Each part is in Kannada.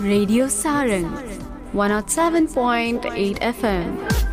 Radio Sarang 107.8 FM.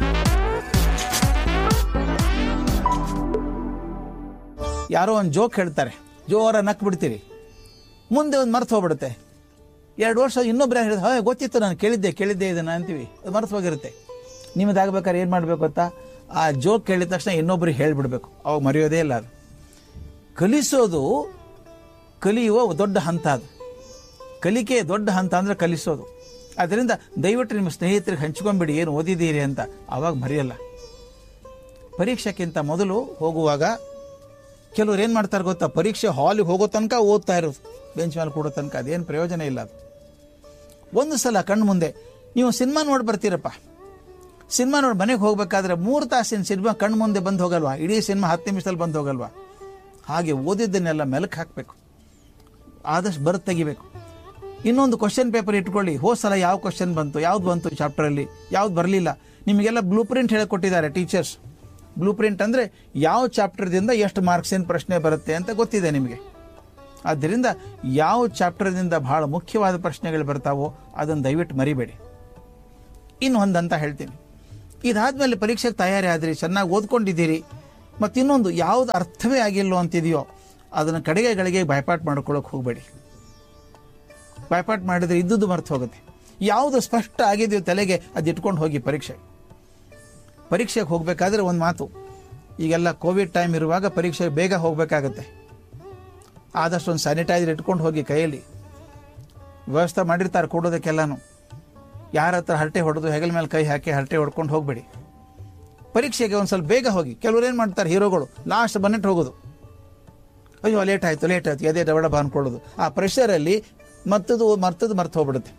ಯಾರೋ ಒಂದು ಜೋಕ್ ಹೇಳ್ತಾರೆ ಜೋರ ನಕ್ ಬಿಡ್ತೀರಿ ಮುಂದೆ ಒಂದು ಮರ್ತು ಹೋಗ್ಬಿಡುತ್ತೆ ಎರಡು ವರ್ಷ ಇನ್ನೊಬ್ರು ಹೇಳಿದ ಹೇ ಗೊತ್ತಿತ್ತು ನಾನು ಕೇಳಿದ್ದೆ ಕೇಳಿದ್ದೆ ಇದನ್ನ ಅಂತೀವಿ ಅದು ಮರ್ತು ಹೋಗಿರುತ್ತೆ ನಿಮ್ಮದಾಗಬೇಕಾದ್ರೆ ಏನು ಮಾಡಬೇಕು ಗೊತ್ತಾ ಆ ಜೋಕ್ ಕೇಳಿದ ತಕ್ಷಣ ಇನ್ನೊಬ್ರಿಗೆ ಹೇಳ್ಬಿಡ್ಬೇಕು ಅವಾಗ ಮರೆಯೋದೇ ಇಲ್ಲ ಅದು ಕಲಿಸೋದು ಕಲಿಯುವ ದೊಡ್ಡ ಹಂತ ಅದು ಕಲಿಕೆ ದೊಡ್ಡ ಹಂತ ಅಂದ್ರೆ ಕಲಿಸೋದು ಅದರಿಂದ ದಯವಿಟ್ಟು ನಿಮ್ಮ ಸ್ನೇಹಿತರಿಗೆ ಹಂಚ್ಕೊಂಡ್ಬಿಡಿ ಏನು ಓದಿದ್ದೀರಿ ಅಂತ ಆವಾಗ ಮರೆಯಲ್ಲ ಪರೀಕ್ಷೆಕ್ಕಿಂತ ಮೊದಲು ಹೋಗುವಾಗ ಕೆಲವ್ರು ಏನು ಮಾಡ್ತಾರೆ ಗೊತ್ತಾ ಪರೀಕ್ಷೆ ಹಾಲಿಗೆ ಹೋಗೋ ತನಕ ಓದ್ತಾ ಇರೋದು ಬೆಂಚ್ ಮೇಲೆ ಕೂಡೋ ತನಕ ಅದೇನು ಪ್ರಯೋಜನ ಇಲ್ಲ ಅದು ಒಂದು ಸಲ ಕಣ್ಣು ಮುಂದೆ ನೀವು ಸಿನಿಮಾ ನೋಡಿ ಬರ್ತೀರಪ್ಪ ಸಿನಿಮಾ ನೋಡಿ ಮನೆಗೆ ಹೋಗ್ಬೇಕಾದ್ರೆ ಮೂರು ತಾಸಿನ ಸಿನಿಮಾ ಕಣ್ಣು ಮುಂದೆ ಬಂದು ಹೋಗಲ್ವಾ ಇಡೀ ಸಿನಿಮಾ ಹತ್ತು ನಿಮಿಷದಲ್ಲಿ ಬಂದು ಹೋಗಲ್ವಾ ಹಾಗೆ ಓದಿದ್ದನ್ನೆಲ್ಲ ಮೆಲಕ್ ಹಾಕಬೇಕು ಆದಷ್ಟು ಬರೆದು ತೆಗಿಬೇಕು ಇನ್ನೊಂದು ಕ್ವಶನ್ ಪೇಪರ್ ಇಟ್ಕೊಳ್ಳಿ ಹೋದ ಸಲ ಯಾವ ಕ್ವಶನ್ ಬಂತು ಯಾವ್ದು ಬಂತು ಚಾಪ್ಟರಲ್ಲಿ ಯಾವ್ದು ಬರಲಿಲ್ಲ ನಿಮಗೆಲ್ಲ ಬ್ಲೂ ಪ್ರಿಂಟ್ ಹೇಳಿಕೊಟ್ಟಿದ್ದಾರೆ ಟೀಚರ್ಸ್ ಬ್ಲೂ ಪ್ರಿಂಟ್ ಅಂದರೆ ಯಾವ ಚಾಪ್ಟರ್ದಿಂದ ಎಷ್ಟು ಮಾರ್ಕ್ಸಿನ ಪ್ರಶ್ನೆ ಬರುತ್ತೆ ಅಂತ ಗೊತ್ತಿದೆ ನಿಮಗೆ ಆದ್ದರಿಂದ ಯಾವ ಚಾಪ್ಟರ್ದಿಂದ ಬಹಳ ಮುಖ್ಯವಾದ ಪ್ರಶ್ನೆಗಳು ಬರ್ತಾವೋ ಅದನ್ನು ದಯವಿಟ್ಟು ಮರಿಬೇಡಿ ಇನ್ನು ಒಂದಂತ ಹೇಳ್ತೀನಿ ಇದಾದ್ಮೇಲೆ ಪರೀಕ್ಷೆಗೆ ತಯಾರಿ ಆದ್ರಿ ಚೆನ್ನಾಗಿ ಓದ್ಕೊಂಡಿದ್ದೀರಿ ಮತ್ತು ಇನ್ನೊಂದು ಯಾವ್ದು ಅರ್ಥವೇ ಆಗಿಲ್ಲೋ ಅಂತಿದೆಯೋ ಅದನ್ನು ಕಡೆಗೆ ಗಳಿಗೆ ಬಾಯ್ಪಾಟ್ ಮಾಡ್ಕೊಳ್ಳೋಕೆ ಹೋಗಬೇಡಿ ಬಾಯ್ಪಾಟ್ ಮಾಡಿದ್ರೆ ಇದ್ದುದು ಮರ್ತು ಹೋಗುತ್ತೆ ಯಾವುದು ಸ್ಪಷ್ಟ ಆಗಿದೆಯೋ ತಲೆಗೆ ಅದು ಇಟ್ಕೊಂಡು ಹೋಗಿ ಪರೀಕ್ಷೆ ಪರೀಕ್ಷೆಗೆ ಹೋಗಬೇಕಾದ್ರೆ ಒಂದು ಮಾತು ಈಗೆಲ್ಲ ಕೋವಿಡ್ ಟೈಮ್ ಇರುವಾಗ ಪರೀಕ್ಷೆಗೆ ಬೇಗ ಹೋಗಬೇಕಾಗತ್ತೆ ಆದಷ್ಟು ಒಂದು ಸ್ಯಾನಿಟೈಸರ್ ಇಟ್ಕೊಂಡು ಹೋಗಿ ಕೈಯಲ್ಲಿ ವ್ಯವಸ್ಥೆ ಮಾಡಿರ್ತಾರೆ ಕೊಡೋದಕ್ಕೆಲ್ಲನೂ ಯಾರ ಹತ್ರ ಹರಟೆ ಹೊಡೆದು ಹೆಗಲ ಮೇಲೆ ಕೈ ಹಾಕಿ ಹರಟೆ ಹೊಡ್ಕೊಂಡು ಹೋಗಬೇಡಿ ಪರೀಕ್ಷೆಗೆ ಒಂದು ಸ್ವಲ್ಪ ಬೇಗ ಹೋಗಿ ಕೆಲವ್ರು ಏನು ಮಾಡ್ತಾರೆ ಹೀರೋಗಳು ಲಾಸ್ಟ್ ಬನ್ನೆಟ್ ಹೋಗೋದು ಅಯ್ಯೋ ಲೇಟ್ ಆಯಿತು ಲೇಟ್ ಆಯಿತು ಅದೇ ಡಬಡಬ ಅನ್ಕೊಳ್ಳೋದು ಆ ಪ್ರೆಷರಲ್ಲಿ ಮತ್ತದು ಮರ್ತದ್ದು ಮರ್ತು ಹೋಗ್ಬಿಡುತ್ತೆ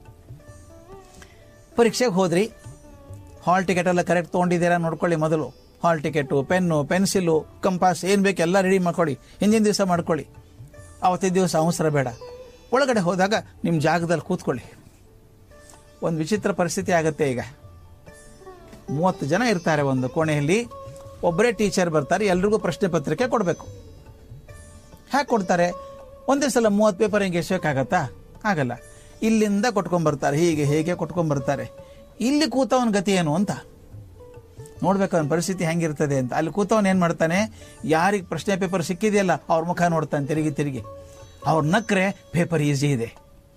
ಪರೀಕ್ಷೆಗೆ ಹೋದ್ರಿ ಹಾಲ್ ಟಿಕೆಟ್ ಎಲ್ಲ ಕರೆಕ್ಟ್ ತೊಗೊಂಡಿದ್ದೀರಾ ನೋಡ್ಕೊಳ್ಳಿ ಮೊದಲು hall ticket pen pencil compass ಏನು ಬೇಕು ಎಲ್ಲ ರೆಡಿ ಮಾಡ್ಕೊಳ್ಳಿ ಹಿಂದಿನ ದಿವಸ ಮಾಡ್ಕೊಳ್ಳಿ ಅವತ್ತಿನ ದಿವಸ ಅವಸರ ಬೇಡ ಒಳಗಡೆ ಹೋದಾಗ ನಿಮ್ಮ ಜಾಗದಲ್ಲಿ ಕೂತ್ಕೊಳ್ಳಿ ಒಂದು ವಿಚಿತ್ರ ಪರಿಸ್ಥಿತಿ ಆಗುತ್ತೆ ಈಗ ಮೂವತ್ತು ಜನ ಇರ್ತಾರೆ ಒಂದು ಕೋಣೆಯಲ್ಲಿ ಒಬ್ಬರೇ ಟೀಚರ್ ಬರ್ತಾರೆ ಎಲ್ರಿಗೂ ಪ್ರಶ್ನೆ ಪತ್ರಿಕೆ ಕೊಡಬೇಕು ಹ್ಯಾಕೆ ಕೊಡ್ತಾರೆ ಒಂದೇ ಸಲ ಮೂವತ್ತು ಪೇಪರ್ ಹಿಂಗೆ ಎಸೋಕ್ಕಾಗತ್ತಾ ಆಗಲ್ಲ ಇಲ್ಲಿಂದ ಕೊಟ್ಕೊಂಡ್ಬರ್ತಾರೆ ಹೀಗೆ ಹೇಗೆ ಕೊಟ್ಕೊಂಡ್ಬರ್ತಾರೆ ಇಲ್ಲಿ ಕೂತವನ ಗತಿ ಏನು ಅಂತ ನೋಡ್ಬೇಕು ಅವನ ಪರಿಸ್ಥಿತಿ ಹೆಂಗಿರ್ತದೆ ಅಂತ ಅಲ್ಲಿ ಕೂತವನ್ ಏನು ಮಾಡ್ತಾನೆ ಯಾರಿಗೆ ಪ್ರಶ್ನೆ ಪೇಪರ್ ಸಿಕ್ಕಿದೆಯಲ್ಲ ಅವ್ರ ಮುಖ ನೋಡ್ತಾನೆ ತಿರುಗಿ ತಿರುಗಿ ಅವ್ರ ನಕ್ರೆ ಪೇಪರ್ ಈಸಿ ಇದೆ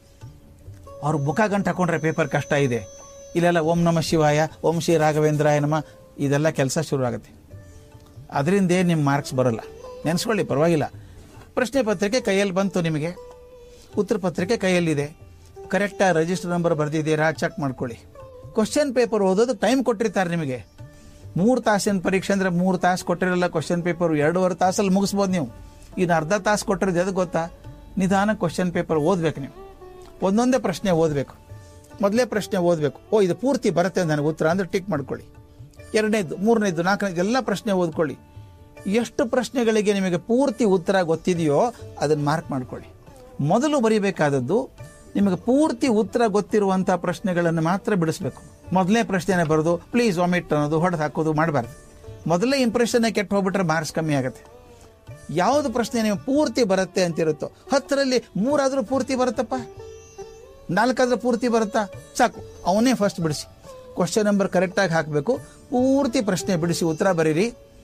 ಅವ್ರ ಮುಖ ಗಂಟು ಹಾಕೊಂಡ್ರೆ ಪೇಪರ್ ಕಷ್ಟ ಇದೆ ಇಲ್ಲೆಲ್ಲ ಓಂ ನಮ ಶಿವಾಯ ಓಂ ಶ್ರೀ ರಾಘವೇಂದ್ರಾಯ ನಮ ಇದೆಲ್ಲ ಕೆಲಸ ಶುರು ಆಗುತ್ತೆ ಅದರಿಂದ ಏನು ನಿಮ್ಮ ಮಾರ್ಕ್ಸ್ ಬರೋಲ್ಲ ನೆನೆಸ್ಕೊಳ್ಳಿ ಪರವಾಗಿಲ್ಲ ಪ್ರಶ್ನೆ ಪತ್ರಿಕೆ ಕೈಯಲ್ಲಿ ಬಂತು ನಿಮಗೆ ಉತ್ತರ ಪತ್ರಿಕೆ ಕೈಯಲ್ಲಿದೆ ಕರೆಕ್ಟಾಗಿ ರಿಜಿಸ್ಟರ್ ನಂಬರ್ ಬರೆದಿದ್ದೀರಾ ಚೆಕ್ ಮಾಡ್ಕೊಳ್ಳಿ ಕ್ವಶನ್ ಪೇಪರ್ ಓದೋದು ಟೈಮ್ ಕೊಟ್ಟಿರ್ತಾರೆ ನಿಮಗೆ ಮೂರು ತಾಸಿನ ಪರೀಕ್ಷೆ ಅಂದರೆ ಮೂರು ತಾಸು ಕೊಟ್ಟಿರಲ್ಲ ಕ್ವಶನ್ ಪೇಪರ್ ಎರಡೂವರೆ ತಾಸಲ್ಲಿ ಮುಗಿಸ್ಬೋದು ನೀವು ಇನ್ನು ಅರ್ಧ ತಾಸು ಕೊಟ್ಟಿರೋದು ಎದು ಗೊತ್ತಾ ನಿಧಾನ ಕ್ವಶನ್ ಪೇಪರ್ ಓದ್ಬೇಕು ನೀವು ಒಂದೊಂದೇ ಪ್ರಶ್ನೆ ಓದಬೇಕು ಮೊದಲೇ ಪ್ರಶ್ನೆ ಓದಬೇಕು ಓ ಇದು ಪೂರ್ತಿ ಬರುತ್ತೆ ನನಗೆ ಉತ್ತರ ಅಂದ್ರೆ ಟಿಕ್ ಮಾಡ್ಕೊಳ್ಳಿ ಎರಡನೇದು ಮೂರನೇದು ನಾಲ್ಕನೇದು ಎಲ್ಲ ಪ್ರಶ್ನೆ ಓದ್ಕೊಳ್ಳಿ ಎಷ್ಟು ಪ್ರಶ್ನೆಗಳಿಗೆ ನಿಮಗೆ ಪೂರ್ತಿ ಉತ್ತರ ಗೊತ್ತಿದೆಯೋ ಅದನ್ನು ಮಾರ್ಕ್ ಮಾಡ್ಕೊಳ್ಳಿ ಮೊದಲು ಬರೀಬೇಕಾದದ್ದು ನಿಮಗೆ ಪೂರ್ತಿ ಉತ್ತರ ಗೊತ್ತಿರುವಂಥ ಪ್ರಶ್ನೆಗಳನ್ನು ಮಾತ್ರ ಬಿಡಿಸ್ಬೇಕು ಮೊದಲನೇ ಪ್ರಶ್ನೆನೇ ಬರೋದು ಪ್ಲೀಸ್ ವಾಮಿಟ್ ಅನ್ನೋದು ಹೊಡೆದು ಹಾಕೋದು ಮಾಡಬಾರ್ದು ಮೊದಲೇ ಇಂಪ್ರೆಷನ್ನೇ ಕೆಟ್ಟು ಹೋಗ್ಬಿಟ್ರೆ ಮಾರ್ಕ್ಸ್ ಕಮ್ಮಿ ಆಗುತ್ತೆ ಯಾವುದು ಪ್ರಶ್ನೆ ನೀವು ಪೂರ್ತಿ ಬರುತ್ತೆ ಅಂತಿರುತ್ತೋ ಹತ್ತರಲ್ಲಿ ಮೂರಾದರೂ ಪೂರ್ತಿ ಬರುತ್ತಪ್ಪ ನಾಲ್ಕಾದ್ರೂ ಪೂರ್ತಿ ಬರುತ್ತಾ ಸಾಕು ಅವನೇ ಫಸ್ಟ್ ಬಿಡಿಸಿ ಕ್ವಶನ್ ನಂಬರ್ ಕರೆಕ್ಟಾಗಿ ಹಾಕಬೇಕು ಪೂರ್ತಿ ಪ್ರಶ್ನೆ ಬಿಡಿಸಿ ಉತ್ತರ ಬರೀರಿ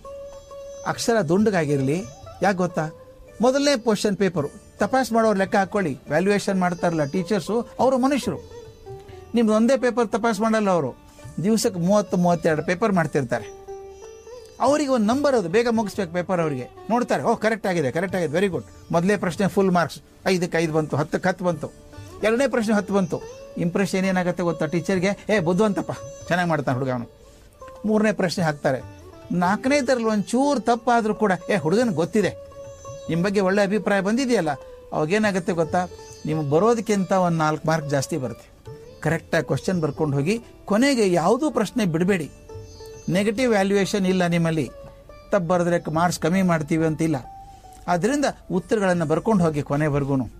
ಅಕ್ಷರ ದುಂಡಗಾಗಿರಲಿ ಯಾಕೆ ಗೊತ್ತಾ ಮೊದಲನೇ ಕ್ವಶನ್ ಪೇಪರು ತಪಾಸ್ ಮಾಡೋರು ಲೆಕ್ಕ ಹಾಕೊಳ್ಳಿ ವ್ಯಾಲ್ಯೂಯೇಷನ್ ಮಾಡ್ತಾರಲ್ಲ ಟೀಚರ್ಸು ಅವರು ಮನುಷ್ಯರು ನಿಮ್ದು ಒಂದೇ ಪೇಪರ್ ತಪಾಸ್ ಮಾಡಲ್ಲ ಅವರು ದಿವಸಕ್ಕೆ ಮೂವತ್ತು ಮೂವತ್ತೆರಡು ಪೇಪರ್ ಮಾಡ್ತಿರ್ತಾರೆ ಅವರಿಗೆ ಒಂದು ನಂಬರ್ ಅದು ಬೇಗ ಮುಗಿಸ್ಬೇಕು ಪೇಪರ್ ಅವರಿಗೆ ನೋಡ್ತಾರೆ ಓ ಕರೆಕ್ಟ್ ಆಗಿದೆ ಕರೆಕ್ಟ್ ಆಗಿದೆ ವೆರಿ ಗುಡ್ ಮೊದಲೇ ಪ್ರಶ್ನೆ ಫುಲ್ ಮಾರ್ಕ್ಸ್ ಐದಕ್ಕೆ ಐದು ಬಂತು ಹತ್ತಕ್ಕೆ ಹತ್ತು ಬಂತು ಎರಡನೇ ಪ್ರಶ್ನೆ ಹತ್ತು ಬಂತು ಇಂಪ್ರೆಷನ್ ಏನಾಗುತ್ತೆ ಗೊತ್ತಾ ಟೀಚರ್ಗೆ ಏ ಬುದ್ಧವಂತಪ್ಪ ಚೆನ್ನಾಗಿ ಮಾಡ್ತಾನೆ ಹುಡುಗ ಅವನು ಮೂರನೇ ಪ್ರಶ್ನೆ ಹಾಕ್ತಾರೆ ನಾಲ್ಕನೇದರಲ್ಲಿ ಒಂಚೂರು ತಪ್ಪಾದರೂ ಕೂಡ ಏ ಹುಡುಗನ ಗೊತ್ತಿದೆ ನಿಮ್ಮ ಬಗ್ಗೆ ಒಳ್ಳೆ ಅಭಿಪ್ರಾಯ ಬಂದಿದೆಯಲ್ಲ ಅವಾಗೇನಾಗುತ್ತೆ ಗೊತ್ತಾ ನೀವು ಬರೋದಕ್ಕಿಂತ ಒಂದು ನಾಲ್ಕು ಮಾರ್ಕ್ ಜಾಸ್ತಿ ಬರುತ್ತೆ ಕರೆಕ್ಟಾಗಿ ಕ್ವಶನ್ ಬರ್ಕೊಂಡು ಹೋಗಿ ಕೊನೆಗೆ ಯಾವುದೂ ಪ್ರಶ್ನೆ ಬಿಡಬೇಡಿ ನೆಗೆಟಿವ್ ವ್ಯಾಲ್ಯೂಯೇಷನ್ ಇಲ್ಲ ನಿಮ್ಮಲ್ಲಿ ತಪ್ಪು ಬರೆದ್ರೆ ಮಾರ್ಕ್ಸ್ ಕಮ್ಮಿ ಮಾಡ್ತೀವಿ ಅಂತಿಲ್ಲ ಆದ್ದರಿಂದ ಉತ್ತರಗಳನ್ನು ಬರ್ಕೊಂಡು ಹೋಗಿ ಕೊನೆವರೆಗೂ